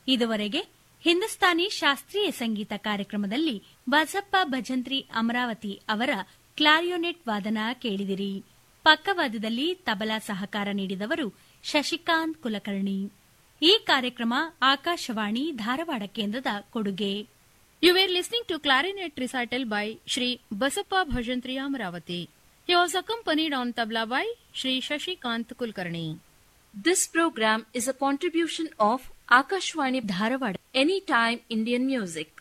ಇದುವರೆಗೆ ಹಿಂದೂಸ್ತಾನಿ ಶಾಸ್ತ್ರೀಯ ಸಂಗೀತ ಕಾರ್ಯಕ್ರಮದಲ್ಲಿ ಬಸಪ್ಪ ಭಜಂತ್ರಿ ಅಮರಾವತಿ ಅವರ ಕ್ಲಾರಿಯೋನೆಟ್ ವಾದನ ಕೇಳಿದಿರಿ ಪಕ್ಕವಾದದಲ್ಲಿ ತಬಲಾ ಸಹಕಾರ ನೀಡಿದವರು ಶಶಿಕಾಂತ್ ಕುಲಕರ್ಣಿ ಈ ಕಾರ್ಯಕ್ರಮ ಆಕಾಶವಾಣಿ ಧಾರವಾಡ ಕೇಂದ್ರದ ಕೊಡುಗೆ You were listening to clarinet recital by Shri Basappa Bhajantri Amravati. He was accompanied on tabla by Shri Shashikant Kulkarni. This program is a contribution of Akashwani Dharwad Anytime Indian Music.